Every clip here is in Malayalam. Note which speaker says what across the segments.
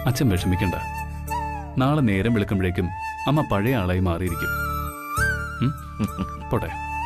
Speaker 1: അച്ഛൻ വിഷമിക്കണ്ട നാളെ നേരം വിളിക്കുമ്പോഴേക്കും അമ്മ പഴയ ആളായി മാറിയിരിക്കും ഉം? പോട്ടെ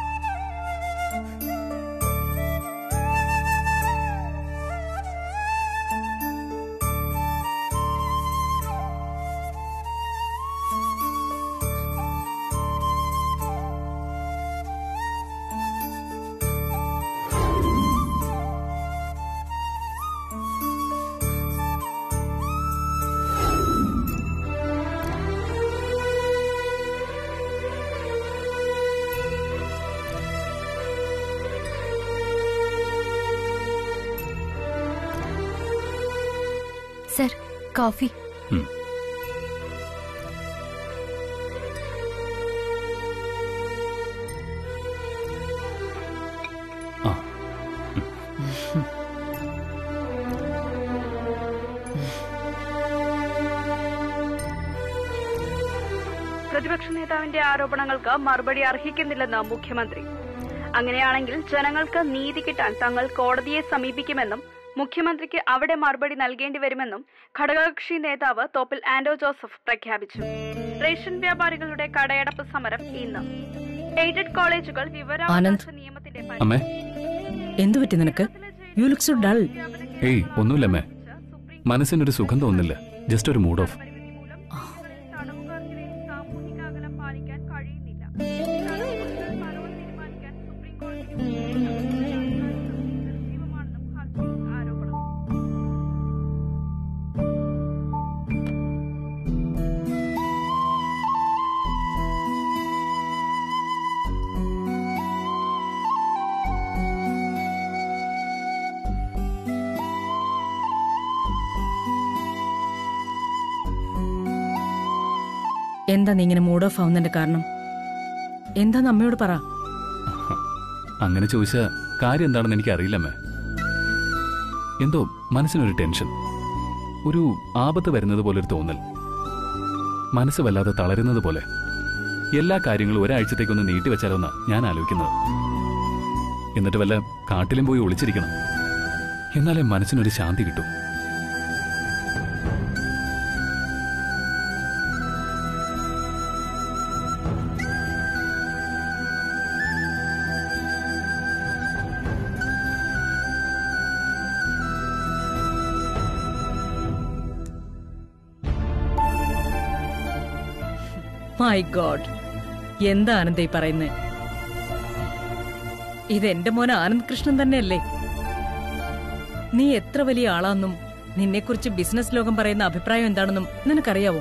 Speaker 2: സർ കോഫി
Speaker 1: ഉം. ആ
Speaker 3: പ്രതിപക്ഷ നേതാവിന്റെ ആരോപണങ്ങൾക്ക് മറുപടി അർഹിക്കുന്നില്ലെന്ന് മുഖ്യമന്ത്രി അങ്ങനെയാണെങ്കിൽ ജനങ്ങൾക്ക് നീതി കിട്ടാൻ തങ്ങൾ കോടതിയെ സമീപിക്കുമെന്നും മുഖ്യമന്ത്രിക്ക് അവിടെ മറുപടി നൽകേണ്ടി വരുമെന്നും ഘടകകക്ഷി നേതാവ് തോപ്പിൽ ആൻഡോ ജോസഫ് പ്രഖ്യാപിച്ചു റേഷൻ വ്യാപാരികളുടെ കടയടപ്പ് സമരം ഇന്ന് എയ്ഡഡ് കോളേജുകൾ വിവരാവകാശ
Speaker 4: ആനന്ദ്.
Speaker 3: നിയമത്തിന്റെ
Speaker 1: അമ്മേ
Speaker 4: എന്തു പറ്റി നിനക്ക് യു ലുക്ക് സോ ഡൾ
Speaker 1: ഏയ് ഒന്നുമില്ലമ്മേ മനസ്സിനൊരു സുഖം തോന്നുന്നില്ല ജസ്റ്റ് ഒരു മൂഡ് ഓഫ്
Speaker 3: തടവുകാർക്കിടയിൽ സാമൂഹിക അകലം പാലിക്കാൻ കഴിയുന്നില്ല തടവുകാർക്ക് പരോൾ തീരുമാനിക്കാൻ സുപ്രീം കോടതിക്ക് നിർജീവമാണെന്നും ഹർജിയിൽ ആരോപണം
Speaker 4: എന്താ നീ ഇങ്ങനെ മൂഡ് ഓഫ് ആവുന്നതിന്റെ കാരണം എന്താന്ന് അമ്മയോട് പറ
Speaker 1: അങ്ങനെ ചോദിച്ച കാര്യം എന്താണെന്ന് എനിക്ക് അറിയില്ലമ്മേ എന്തോ മനസ്സിനൊരു ടെൻഷൻ ഒരു ആപത്ത് വരുന്നത് പോലെ ഒരു തോന്നൽ മനസ്സ് വല്ലാതെ തളരുന്നത് പോലെ എല്ലാ കാര്യങ്ങളും ഒരാഴ്ചത്തേക്കൊന്ന് നീട്ടിവെച്ചാലോന്നാ ഞാൻ ആലോചിക്കുന്നത് എന്നിട്ട് വല്ല കാട്ടിലും പോയി ഒളിച്ചിരിക്കണം എന്നാലേ മനസ്സിനൊരു ശാന്തി കിട്ടും
Speaker 4: മൈ ഗോഡ് എന്താ ആനന്ദ ഈ പറയുന്നേ ഇത് എന്റെ മോൻ ആനന്ദ് കൃഷ്ണൻ തന്നെയല്ലേ നീ എത്ര വലിയ ആളാന്നും നിന്നെക്കുറിച്ച് ബിസിനസ് ലോകം പറയുന്ന അഭിപ്രായം എന്താണെന്നും നിനക്കറിയാവോ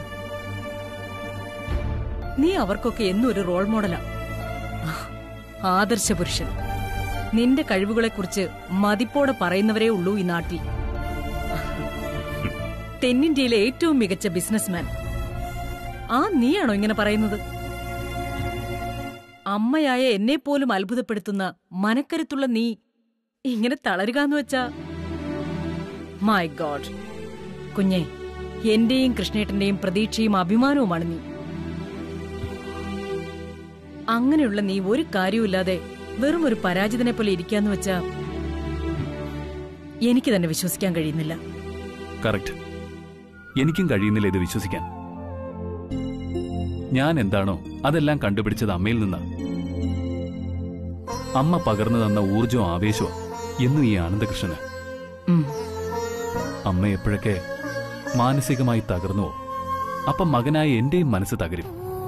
Speaker 4: നീ അവർക്കൊക്കെ എന്നും ഒരു റോൾ മോഡലാ ആദർശ പുരുഷൻ നിന്റെ കഴിവുകളെക്കുറിച്ച് മതിപ്പോടെ പറയുന്നവരേ ഉള്ളൂ ഈ നാട്ടിൽ തെന്നിന്ത്യയിലെ ഏറ്റവും മികച്ച ബിസിനസ്മാൻ ആ നീയാണോ ഇങ്ങനെ പറയുന്നത് അമ്മയായ എന്നെ പോലും അത്ഭുതപ്പെടുത്തുന്ന മനക്കരുത്തുള്ള നീ ഇങ്ങനെ തളരുകാന്ന് വെച്ചാ മൈ ഗോഡ് കുഞ്ഞെ എന്റെയും കൃഷ്ണേട്ടന്റെയും പ്രതീക്ഷയും അഭിമാനവുമാണ് നീ അങ്ങനെയുള്ള നീ ഒരു കാര്യവുമില്ലാതെ വെറും ഒരു പരാജിതനെ പോലെ ഇരിക്കാന്ന് വെച്ചാ എനിക്ക് തന്നെ വിശ്വസിക്കാൻ കഴിയുന്നില്ല
Speaker 1: കറക്റ്റ് എനിക്കും കഴിയുന്നില്ല ഇത് വിശ്വസിക്കാൻ ഞാൻ എന്താണോ അതെല്ലാം കണ്ടുപിടിച്ചത് അമ്മയിൽ നിന്നാ അമ്മ പകർന്നു തന്ന ഊർജവും ആവേശവും എന്നും ഈ ആനന്ദകൃഷ്ണന്
Speaker 4: ഉം.
Speaker 1: അമ്മ എപ്പോഴൊക്കെ മാനസികമായി തകർന്നുവോ അപ്പം മകനായ എന്റെയും മനസ്സ് തകരും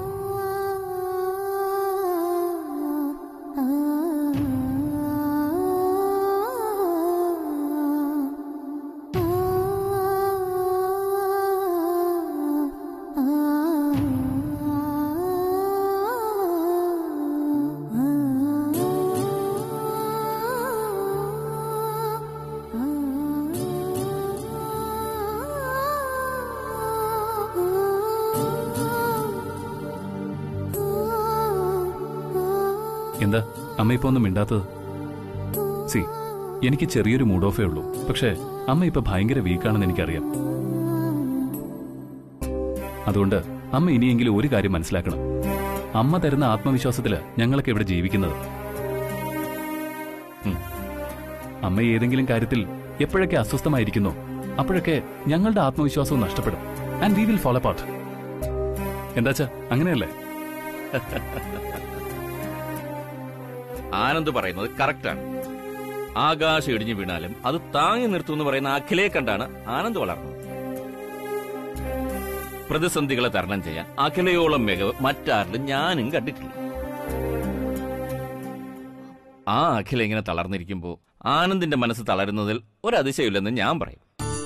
Speaker 1: എന്താ അമ്മ ഇപ്പൊ ഒന്നും മിണ്ടാത്തത് സി എനിക്ക് ചെറിയൊരു മൂഡ് ഓഫേ ഉള്ളൂ പക്ഷേ അമ്മ ഇപ്പൊ ഭയങ്കര വീക്കാണെന്ന് എനിക്കറിയാം അതുകൊണ്ട് അമ്മ ഇനിയെങ്കിലും ഒരു കാര്യം മനസ്സിലാക്കണം അമ്മ തരുന്ന ആത്മവിശ്വാസത്തില് ഞങ്ങളൊക്കെ ഇവിടെ ജീവിക്കുന്നത് ഉം. അമ്മ ഏതെങ്കിലും കാര്യത്തിൽ എപ്പോഴൊക്കെ അസ്വസ്ഥമായിരിക്കുന്നോ അപ്പോഴൊക്കെ ഞങ്ങളുടെ ആത്മവിശ്വാസവും നഷ്ടപ്പെടും ആൻഡ് വി വിൽ ഫോളോ പാട്ട് എന്താച്ചാ അങ്ങനെയല്ലേ
Speaker 5: ആനന്ദ് പറയുന്നത് കറക്റ്റാണ് ആകാശം ഇടിഞ്ഞു വീണാലും അത് താങ്ങി നിർത്തുമെന്ന് പറയുന്ന അഖിലെ കണ്ടാണ് ആനന്ദ് വളർന്നത് പ്രതിസന്ധികളെ തരണം ചെയ്യാൻ അഖിലയോളം മികവ് മറ്റാരിലും ഞാനും കണ്ടിട്ടില്ല ആ അഖില ഇങ്ങനെ തളർന്നിരിക്കുമ്പോ ആനന്ദിന്റെ മനസ്സ് തളരുന്നതിൽ ഒരു അതിശയമില്ലെന്ന് ഞാൻ പറയും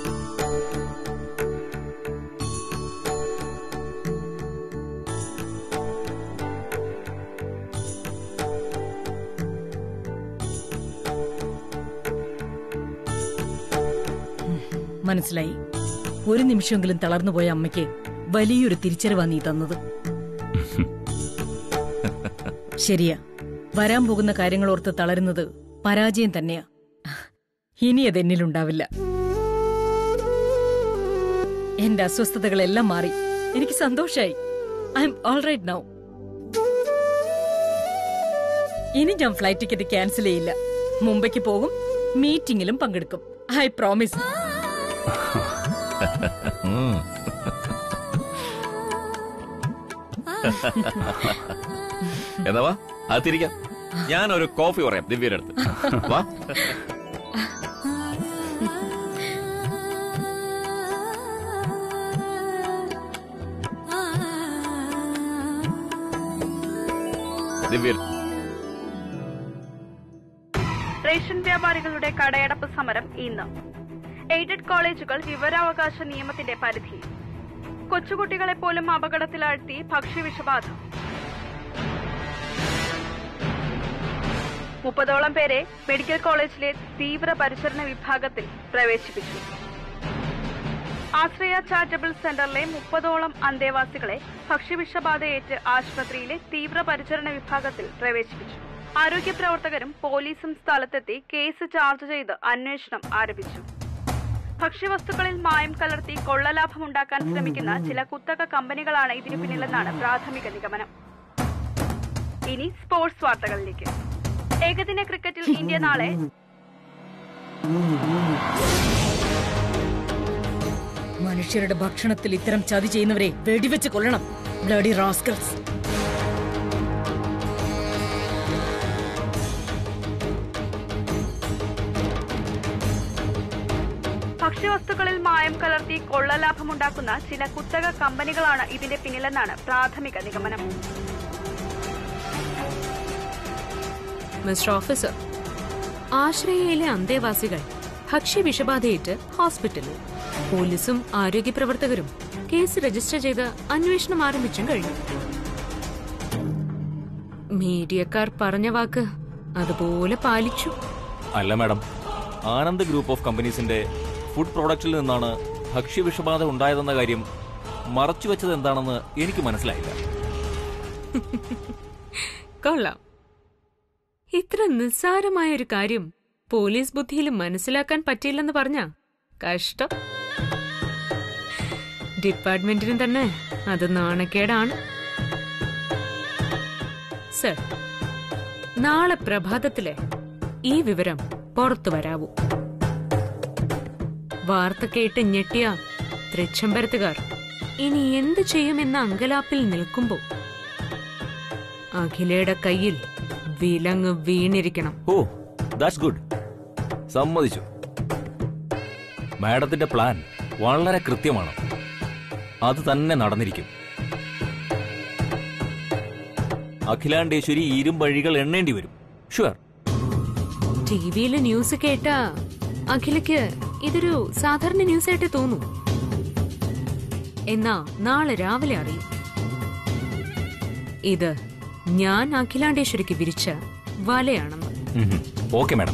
Speaker 4: മനസ്സിലായി ഒരു നിമിഷമെങ്കിലും തളർന്നുപോയ അമ്മയ്ക്ക് വലിയൊരു തിരിച്ചറിവാ നീ തന്നത് ശരിയാ വരാൻ പോകുന്ന കാര്യങ്ങൾ ഓർത്ത് തളരുന്നത് പരാജയം തന്നെയാ ഇനി അത് എന്നിലുണ്ടാവില്ല എന്റെ അസ്വസ്ഥതകളെല്ലാം മാറി എനിക്ക് സന്തോഷായി I am all right now ഇനി ഞാൻ ഫ്ലൈറ്റ് ടിക്കറ്റ് ക്യാൻസൽ ചെയ്യില്ല മുംബൈക്ക് പോകും മീറ്റിംഗിലും പങ്കെടുക്കും ഐ പ്രോമിസ്
Speaker 5: ഉം. എന്നാ വാ അത് തിരിക്കാം ഞാൻ ഒരു കോഫി പറയാം ദിവ്യയുടെ അടുത്ത് വാ ദിവ്യ
Speaker 3: റേഷൻ വ്യാപാരികളുടെ കടയടപ്പ് സമരം ഇന്ന് എയ്ഡഡ് കോളേജുകൾ വിവരാവകാശ നിയമത്തിന്റെ പരിധിയിൽ കൊച്ചുകുട്ടികളെ പോലും അപകടത്തിലാഴ്ത്തി ഭക്ഷ്യവിഷബാധ മുപ്പതോളം പേരെ മെഡിക്കൽ കോളേജിലെ തീവ്ര പരിചരണ വിഭാഗത്തിൽ പ്രവേശിപ്പിച്ചു ആശ്രയ ചാരിറ്റബിൾ സെന്ററിലെ മുപ്പതോളം അന്തേവാസികളെ ഭക്ഷ്യവിഷബാധയേറ്റ് ആശുപത്രിയിലെ തീവ്ര പരിചരണ വിഭാഗത്തിൽ പ്രവേശിപ്പിച്ചു ആരോഗ്യ പ്രവർത്തകരും പോലീസും സ്ഥലത്തെത്തി കേസ് ചാർജ് ചെയ്ത് അന്വേഷണം ആരംഭിച്ചു ഭക്ഷ്യവസ്തുക്കളിൽ മായം കലർത്തി കൊള്ളലാഭമുണ്ടാക്കാൻ ശ്രമിക്കുന്ന ചില കുത്തക കമ്പനികളാണ് ഇതിനു പിന്നിലെന്നാണ് പ്രാഥമിക നിഗമനം ഇനി സ്പോർട്സ് വാർത്തകളിലേക്ക് ഏകദിന ക്രിക്കറ്റിൽ ഇന്ത്യ നാളെ
Speaker 4: മനുഷ്യരുടെ ഭക്ഷണത്തിൽ ഇത്തരം ചതി ചെയ്യുന്നവരെ വെടിവെച്ച് കൊല്ലണം ബ്ലഡി റാസ്കൽസ്
Speaker 3: ഭക്ഷ്യവസ്തുക്കളിൽ മായം കലർത്തി കൊള്ളലാഭമുണ്ടാക്കുന്ന ചില കുത്തക കമ്പനികളാണ് ഇതിന്റെ പിന്നിലെന്നാണ് പ്രാഥമിക നിഗമനം
Speaker 6: മിസ്റ്റർ ഓഫീസർ ആശ്രയയിലെ അന്തേവാസികൾ ഭക്ഷ്യവിഷബാധയേറ്റ് ഹോസ്പിറ്റലിൽ പോലീസും ആരോഗ്യ പ്രവർത്തകരും കേസ് രജിസ്റ്റർ ചെയ്ത് അന്വേഷണം ആരംഭിച്ചും കഴിഞ്ഞു മീഡിയക്കാർ പറഞ്ഞ വാക്ക് അതുപോലെ പാലിച്ചു
Speaker 5: അല്ല മാഡം ആനന്ദ് ഗ്രൂപ്പ് ഓഫ് കമ്പനീസിന്റെ ഫുഡ് പ്രോഡക്റ്റിൽ നിന്നാണ് ഭക്ഷ്യവിഷബാധ ഉണ്ടായതെന്ന കാര്യം മറച്ചുവെച്ചത് എന്താണെന്ന് എനിക്ക് മനസ്സിലായില്ല
Speaker 6: കൊള്ളാം ഇത്ര നിസ്സാരമായ ഒരു കാര്യം പോലീസ് ബുദ്ധിയിൽ മനസ്സിലാക്കാൻ പറ്റിയില്ലെന്ന് പറഞ്ഞ കഷ്ടം ഡിപ്പാർട്ട്മെന്റിന് തന്നെ അത് നാണക്കേടാണ് സർ നാളെ പ്രഭാതത്തിലെ ഈ വിവരം പുറത്തു വരാവൂ വാർത്ത കേട്ട് ഞെട്ടിയ തൃച്ചംബരത്തുകാർ ഇനി എന്തു ചെയ്യുമെന്ന അങ്കലാപ്പിൽ നിൽക്കുമ്പോ അഖിലയുടെ കയ്യിൽ വിലങ്ങ് വീണിരിക്കണം
Speaker 5: ഓ ദാറ്റ്സ് ഗുഡ് സമ്മതിച്ചു മാഡത്തിന്റെ പ്ലാൻ വളരെ കൃത്യമാണ് അത് തന്നെ നടന്നിരിക്കും അഖിലാണ്ടേശ്വരി ഇരുമ്പഴികൾ എണ്ണേണ്ടി വരും ഷുവർ
Speaker 6: ടിവിയിലെ ന്യൂസ് കേട്ട അഖിലയ്ക്ക് ഇതൊരു സാധാരണ ന്യൂസ് ആയിട്ടേ തോന്നൂ എന്നാ നാളെ രാവിലെ അറിയും ഇത് ഞാൻ അഖിലാണ്ടേശ്വരിക്ക് വിരിച്ച വലയാണെന്ന്
Speaker 5: ഓക്കെ മാഡം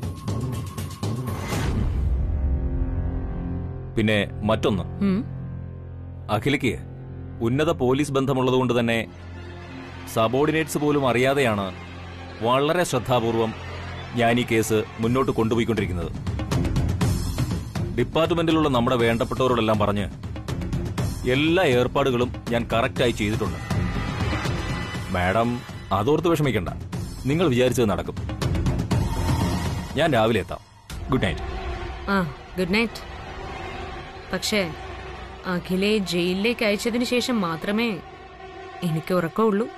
Speaker 5: പിന്നെ മറ്റൊന്ന്
Speaker 6: ഉം,
Speaker 5: അഖിലയ്ക്ക് ഉന്നത പോലീസ് ബന്ധമുള്ളതുകൊണ്ട് തന്നെ സബോർഡിനേറ്റ്സ് പോലും അറിയാതെയാണ് വളരെ ശ്രദ്ധാപൂർവം ഞാൻ ഈ കേസ് മുന്നോട്ട് കൊണ്ടുപോയിക്കൊണ്ടിരിക്കുന്നത് ഡിപ്പാർട്ട്മെന്റിലുള്ള നമ്മുടെ വേണ്ടപ്പെട്ടവരോടെല്ലാം പറഞ്ഞ് എല്ലാ ഏർപ്പാടുകളും ഞാൻ കറക്റ്റായി ചെയ്തിട്ടുണ്ട് മാഡം അതോർത്ത് വിഷമിക്കണ്ട നിങ്ങൾ വിചാരിച്ചത് നടക്കും ഞാൻ രാവിലെ എത്താം ഗുഡ് നൈറ്റ്
Speaker 6: ആ ഗുഡ് നൈറ്റ് പക്ഷേ അഖിലെ ജയിലിലേക്ക് അയച്ചതിന് ശേഷം മാത്രമേ എനിക്ക് ഉറക്കമുള്ളൂ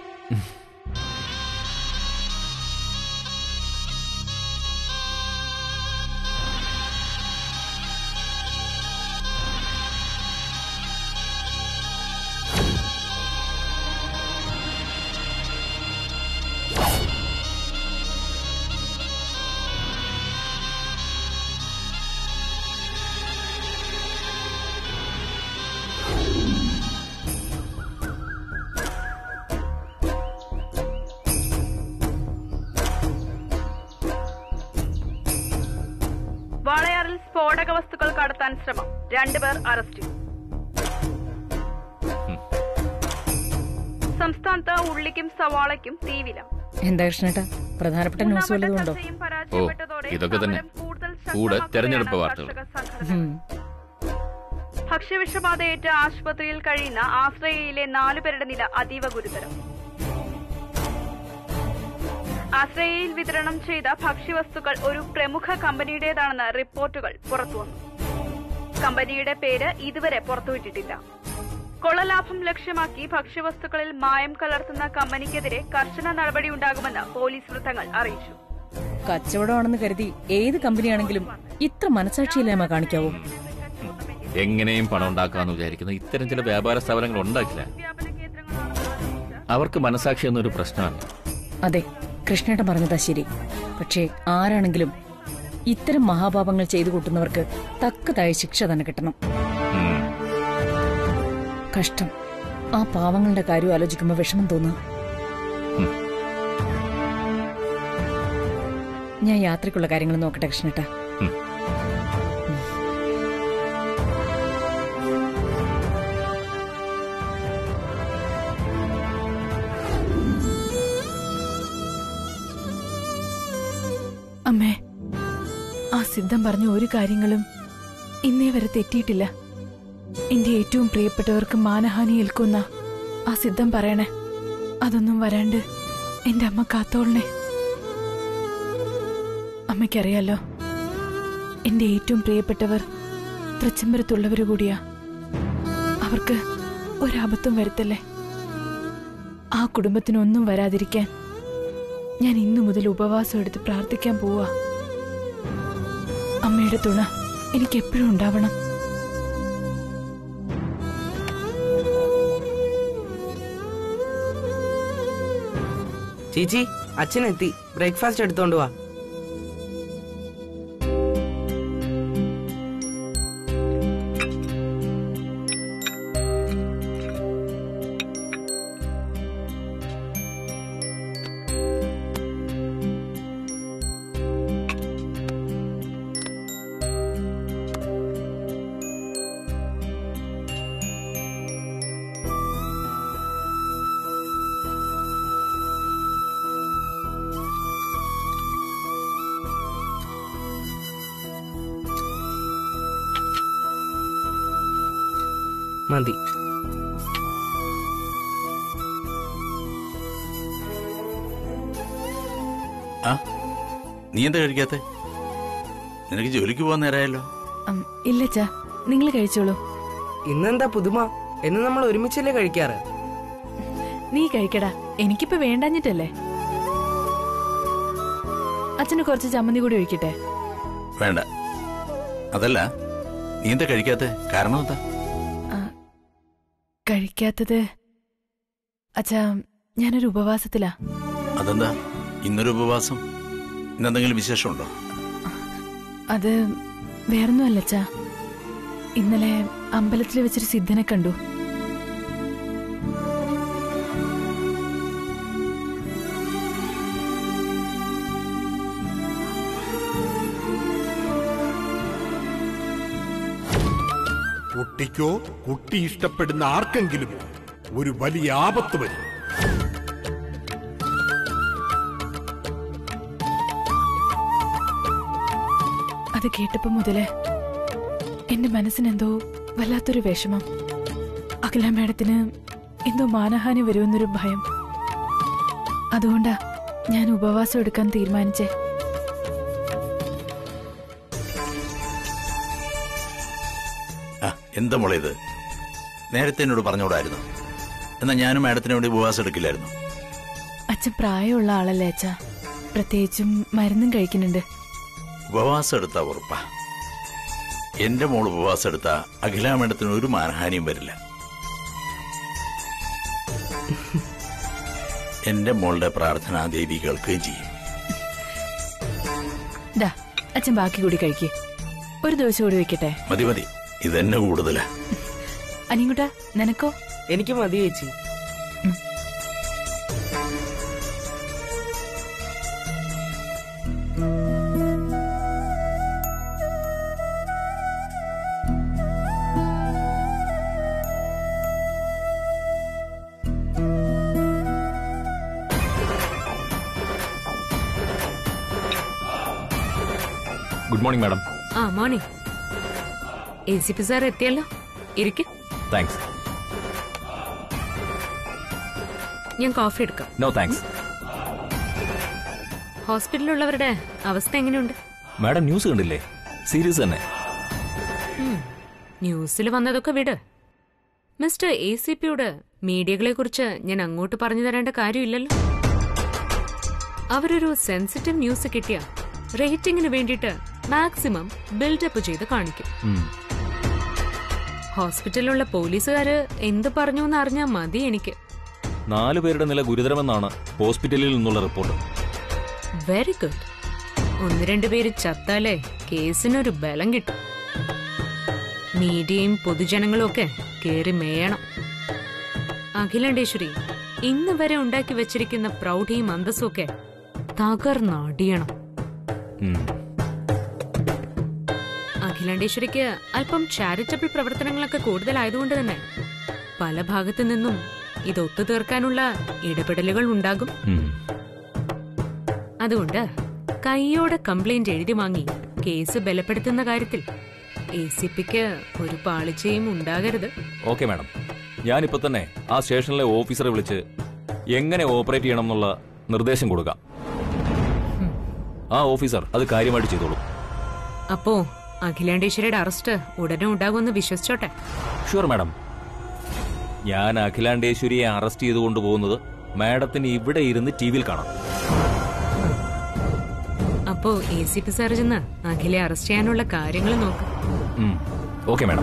Speaker 3: വാളയാറിൽ സ്ഫോടക വസ്തുക്കൾ കടത്താൻ ശ്രമം രണ്ടുപേർ അറസ്റ്റിൽ സംസ്ഥാനത്ത് ഉള്ളിക്കും സവാളയ്ക്കും തീവില
Speaker 4: എന്താ കൃഷ്ണേട്ടാ പ്രധാനപ്പെട്ട ന്യൂസ് വല്ലതും ഉണ്ടോ
Speaker 1: ഓ, ഇതൊക്കെ തന്നെ. കൂടെ തെരഞ്ഞെടുപ്പ് വാർത്തകൾ.
Speaker 4: ഉം.
Speaker 3: ഭക്ഷ്യവിഷബാധയേറ്റ് ആശുപത്രിയിൽ കഴിയുന്ന ആശ്രയയിലെ നാലുപേരുടെ നില അതീവ ഗുരുതരം ആശ്രയയിൽ വിതരണം ചെയ്ത ഭക്ഷ്യവസ്തുക്കൾ ഒരു പ്രമുഖ കമ്പനിയുടേതാണെന്ന് റിപ്പോർട്ടുകൾ പുറത്തുവന്നു കമ്പനിയുടെ പേര് ഇതുവരെ പുറത്തുവിട്ടിട്ടില്ല കൊള്ളലാഭം ലക്ഷ്യമാക്കി ഭക്ഷ്യവസ്തുക്കളിൽ മായം കലർത്തുന്ന കമ്പനിക്കെതിരെ കർശന നടപടിയുണ്ടാകുമെന്ന് പോലീസ് വൃത്തങ്ങൾ അറിയിച്ചു
Speaker 4: കച്ചവടമാണെന്ന് കരുതി ഏത് കമ്പനിയാണെങ്കിലും ഇത്ര മനസാക്ഷിയില്ലായ്മ കാണിക്കാവോ
Speaker 5: എങ്ങനെയും പണം ഉണ്ടാക്കാന്ന് വിചാരിക്കുന്ന ഇത്തരം ചില വ്യാപാര സ്ഥാപനങ്ങൾ ഉണ്ടാക്കില്ല
Speaker 3: വ്യാപന കേന്ദ്രങ്ങളാണ്
Speaker 5: അവർക്ക് മനസാക്ഷി എന്നൊരു പ്രശ്നമാണ്
Speaker 4: അതെ കൃഷ്ണേട്ടൻ പറഞ്ഞതാ ശരി പക്ഷേ ആരാണെങ്കിലും ഇത്തരം മഹാപാപങ്ങൾ ചെയ്തു കൂട്ടുന്നവർക്ക് തക്കതായ ശിക്ഷ തന്നെ കിട്ടണം
Speaker 5: ഉം.
Speaker 4: കഷ്ടം ആ പാവങ്ങളുടെ കാര്യം ആലോചിക്കുമ്പോ വിഷമം തോന്നുക
Speaker 5: ഉം.
Speaker 4: ഞാൻ യാത്രയ്ക്കുള്ള കാര്യങ്ങൾ നോക്കട്ടെ കൃഷ്ണേട്ടാ
Speaker 5: ഉം.
Speaker 7: അമ്മേ ആ സിദ്ധം പറഞ്ഞ ഒരു കാര്യങ്ങളും ഇന്നേ വരെ തെറ്റിയിട്ടില്ല എന്റെ ഏറ്റവും പ്രിയപ്പെട്ടവർക്ക് മാനഹാനി ഏൽക്കുന്ന ആ സിദ്ധം പറയണേ അതൊന്നും വരാണ്ട് എന്റെ അമ്മ കാത്തോളണേ അമ്മയ്ക്കറിയാലോ എന്റെ ഏറ്റവും പ്രിയപ്പെട്ടവർ തൃച്ചംബരത്തുള്ളവര് കൂടിയാ അവർക്ക് ഒരാപത്തും വരുത്തല്ലേ ആ കുടുംബത്തിനൊന്നും വരാതിരിക്കാൻ ഞാൻ ഇന്നു മുതൽ ഉപവാസം എടുത്ത് പ്രാർത്ഥിക്കാൻ പോവാ അമ്മയുടെ തുണ എനിക്ക് എപ്പോഴും ഉണ്ടാവണം
Speaker 8: ചേച്ചി അച്ഛനെത്തി ബ്രേക്ക്ഫാസ്റ്റ് എടുത്തോണ്ട് വാ മതി
Speaker 9: ആ നീ എന്താ കഴിക്കാത്ത നിനക്ക് ജോലിക്ക് പോകാൻ നേരമായല്ലോ
Speaker 7: ഉം, ഇല്ല ചാ നിങ്ങൾ കഴിച്ചോളൂ
Speaker 8: ഇന്നെന്താ പുതുമ എന്ന് നമ്മൾ ഒരുമിച്ചല്ലേ കഴിക്കാറ്
Speaker 7: നീ കഴിക്കടാ എനിക്കിപ്പോ വേണ്ടാഞ്ഞിട്ടല്ലേ അച്ഛന് കുറച്ച് ചമ്മന്തി കൂടി ഒഴിക്കട്ടെ
Speaker 9: വേണ്ട അതല്ല നീ എന്താ കഴിക്കാത്ത കാരണം എന്താ
Speaker 7: കഴിക്കാത്തത് അച്ഛാ ഞാനൊരു ഉപവാസത്തിലാ
Speaker 9: അതെന്താ ഇന്നൊരു ഉപവാസം ഇന്നെന്തെങ്കിലും വിശേഷമുണ്ടോ
Speaker 7: അത് വേറൊന്നുമല്ല അച്ഛാ ഇന്നലെ അമ്പലത്തിൽ വെച്ചൊരു സിദ്ധനെ കണ്ടു
Speaker 10: കുട്ടിക്കോ കുട്ടി ഇഷ്ടപ്പെടുന്ന ആർക്കെങ്കിലും ഒരു വലിയ ആപത്ത് വരും
Speaker 7: അത് കേട്ടപ്പോ മുതല് എന്റെ മനസ്സിനെന്തോ വല്ലാത്തൊരു വിഷമം അഖില മേഡത്തിന് എന്തോ മാനഹാനി വരുമെന്നൊരു ഭയം അതുകൊണ്ടാ ഞാൻ ഉപവാസം എടുക്കാൻ തീരുമാനിച്ചേ
Speaker 9: ആ എന്താ മോളെ ഇത് നേരത്തെ എന്നോട് പറഞ്ഞോടായിരുന്നു എന്നാ ഞാനും മാഡത്തിന് വേണ്ടി ഉപവാസം എടുക്കില്ലായിരുന്നു
Speaker 7: അച്ഛൻ പ്രായമുള്ള ആളല്ലേ അച്ഛാ പ്രത്യേകിച്ചും മരുന്നും കഴിക്കുന്നുണ്ട്
Speaker 9: ഉപവാസം എടുത്താ ഉറപ്പാ എന്റെ മോൾ ഉപവാസം എടുത്താ അഖില മാഡത്തിന് ഒരു മാനഹാനിയും വരില്ല എന്റെ മോളുടെ പ്രാർത്ഥന ദേവി കേൾക്കുകയും ചെയ്യും
Speaker 7: ദാ അച്ഛൻ ബാക്കി കൂടി കഴിക്കേ ഒരു ദിവസം കൂടി വെക്കട്ടെ
Speaker 9: മതി മതി ഇതെന്നെ കൂടുതലാ
Speaker 7: അനിയൻകുട്ടാ നിനക്കോ
Speaker 8: എനിക്ക് മതി ചേച്ചി
Speaker 5: ഗുഡ് മോർണിംഗ് മാഡം
Speaker 6: ആ morning A C P sir എത്തിയല്ലോ ഇരിക്കും
Speaker 5: താങ്ക്സ്
Speaker 6: ഞാൻ കോഫി എടുക്കാം
Speaker 5: നോ താങ്ക്സ്
Speaker 6: ഹോസ്പിറ്റലിലുള്ളവരുടെ അവസ്ഥ എങ്ങനെയുണ്ട്
Speaker 5: മാഡം ന്യൂസ് കണ്ടില്ലേ സീരിയസ് തന്നെ
Speaker 6: ന്യൂസിൽ വന്നതൊക്കെ വിട് മിസ്റ്റർ എ സി പിയോട് മീഡിയകളെ കുറിച്ച് ഞാൻ അങ്ങോട്ട് പറഞ്ഞു തരേണ്ട കാര്യമില്ലല്ലോ അവരൊരു സെൻസിറ്റീവ് ന്യൂസ് കിട്ടിയ റേറ്റിംഗിന് വേണ്ടിയിട്ട് മാക്സിമം ബിൽഡപ്പ് ചെയ്ത് കാണിക്കും
Speaker 5: ഉം.
Speaker 6: ഹോസ്പിറ്റലിലുള്ള പോലീസുകാര് എന്ത് പറഞ്ഞു എന്ന് അറിഞ്ഞാൽ മതി എനിക്ക്
Speaker 5: നാലു പേരുടെ നില ഗുരുതരമെന്നാണ് ഹോസ്പിറ്റലിൽ നിന്നുള്ള റിപ്പോർട്ട്
Speaker 6: വെരി ഗുഡ് ഒന്ന് രണ്ട് പേര് ചത്താലേ കേസിനൊരു ബലം കിട്ടും മീഡിയയും പൊതുജനങ്ങളും ഒക്കെ കേറി മേയണം അഖിലാണ്ടേശ്വരി ഇന്ന് വരെ ഉണ്ടാക്കി വെച്ചിരിക്കുന്ന പ്രൗഢിയും അന്തസ്സും ഒക്കെ തകർന്നടിയണം
Speaker 5: ഉം.
Speaker 6: അഖിലാണ്ടേശ്വരിക്ക് അല്പം ചാരിറ്റബിൾ പ്രവർത്തനങ്ങളൊക്കെ കൂടുതലായതുകൊണ്ട് തന്നെ പല ഭാഗത്തു നിന്നും ഇത് ഒത്തുതീർക്കാനുള്ള ഇടപെടലുകൾ ഉണ്ടാകും
Speaker 5: ഉം.
Speaker 6: അതുകൊണ്ട് കൈയോടെ കംപ്ലൈന്റ് എഴുതി വാങ്ങി കേസ് ബലപ്പെടുത്തുന്ന കാര്യത്തിൽ എ സി പിക്ക് ഒരു പാളിച്ചയും ഉണ്ടാകരുത്
Speaker 5: ഓക്കെ മാഡം ഞാനിപ്പോ തന്നെ ആ സ്റ്റേഷനിലെ ഓഫീസറെ വിളിച്ച് എങ്ങനെ ഓപ്പറേറ്റ് ചെയ്യണം എന്നുള്ള നിർദ്ദേശം കൊടുക്കാം ആ ഓഫീസർ അത് കാര്യമായിട്ട് ചെയ്തോളൂ
Speaker 6: അപ്പോ അഖിലാണ്ടേശ്വരിയുടെ അറസ്റ്റ് ഉടനെ ഉണ്ടാകുമെന്ന് വിശ്വസിച്ചോട്ടെ
Speaker 5: ഷുവർ മാഡം ഞാൻ അഖിലാണ്ടേശ്വരിയെ അറസ്റ്റ് ചെയ്തു കൊണ്ടുപോകുന്നത് മാഡത്തിന് ഇവിടെ ഇരുന്ന് ടി വിയിൽ കാണാം
Speaker 6: അപ്പോ എ സി പി സാർ ചെന്ന് അഖിലെ അറസ്റ്റ് ചെയ്യാനുള്ള കാര്യങ്ങൾ നോക്ക്
Speaker 5: ഓക്കെ മാഡം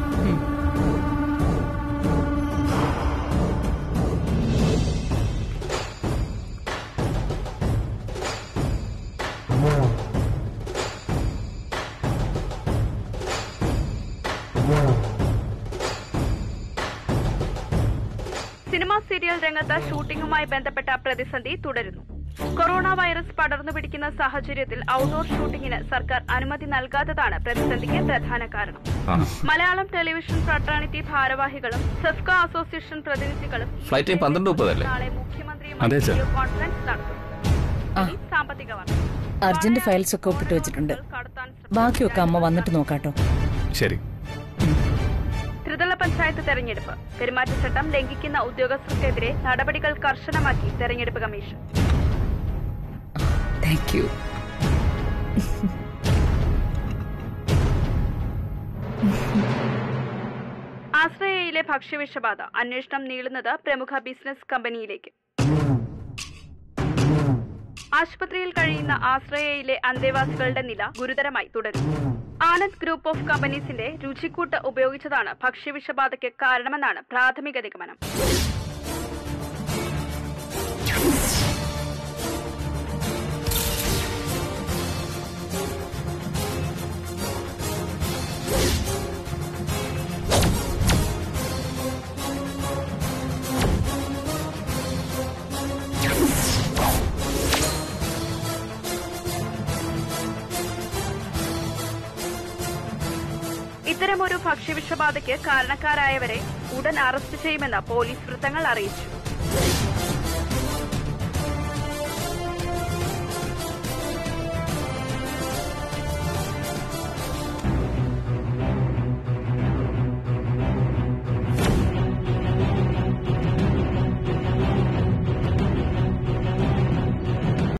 Speaker 3: സിനിമാ സീരിയൽ രംഗത്ത് ഷൂട്ടിംഗുമായി ബന്ധപ്പെട്ട പ്രതിസന്ധി തുടരുന്നു കൊറോണ വൈറസ് പടർന്നു പിടിക്കുന്ന സാഹചര്യത്തിൽ ഔട്ട്ഡോർ ഷൂട്ടിംഗിന് സർക്കാർ അനുമതി നൽകാത്തതാണ് പ്രതിസന്ധിക്ക് പ്രധാന കാരണം മലയാളം ടെലിവിഷൻ ഫ്രട്ടേണിറ്റി ഭാരവാഹികളും സെഫ്ക അസോസിയേഷൻ പ്രതിനിധികളും
Speaker 1: ഫ്ലൈറ്റ് ടൈം പന്ത്രണ്ട് മുപ്പതല്ലേ
Speaker 3: നാളെ
Speaker 1: അതെ,
Speaker 3: മുഖ്യമന്ത്രിയുമായി
Speaker 1: സർ.
Speaker 3: വീഡിയോ കോൺഫറൻസ് നടത്തും ഇനി സാമ്പത്തിക വാർത്ത
Speaker 4: അർജന്റ് ഫയൽസ് ഒക്കെ ഒപ്പിട്ട് വെച്ചിട്ടുണ്ട് ബാക്കിയൊക്കെ അമ്മ വന്നിട്ട് നോക്കാട്ടോ
Speaker 1: ശരി
Speaker 3: ത്രിതല പഞ്ചായത്ത് തെരഞ്ഞെടുപ്പ് പെരുമാറ്റച്ചട്ടം ലംഘിക്കുന്ന ഉദ്യോഗസ്ഥർക്കെതിരെ നടപടികൾ കർശനമാക്കി തെരഞ്ഞെടുപ്പ് കമ്മീഷൻ
Speaker 4: താങ്ക് യു
Speaker 3: ആശ്രയയിലെ ഭക്ഷ്യവിഷബാധ അന്വേഷണം നീളുന്നത് പ്രമുഖ ബിസിനസ് കമ്പനിയിലേക്ക് ആശുപത്രിയിൽ കഴിയുന്ന ആശ്രയയിലെ അന്തേവാസികളുടെ നില ഗുരുതരമായി തുടരുന്നു ആനന്ദ് ഗ്രൂപ്പ് ഓഫ് കമ്പനീസിന്റെ രുചിക്കൂട്ട് ഉപയോഗിച്ചതാണ് ഭക്ഷ്യവിഷബാധയ്ക്ക് കാരണമെന്നാണ് പ്രാഥമിക നിഗമനം ഇത്തരമൊരു ഭക്ഷ്യവിഷബാധയ്ക്ക് കാരണക്കാരായവരെ ഉടൻ അറസ്റ്റ് ചെയ്യുമെന്ന് പോലീസ് വൃത്തങ്ങൾ അറിയിച്ചു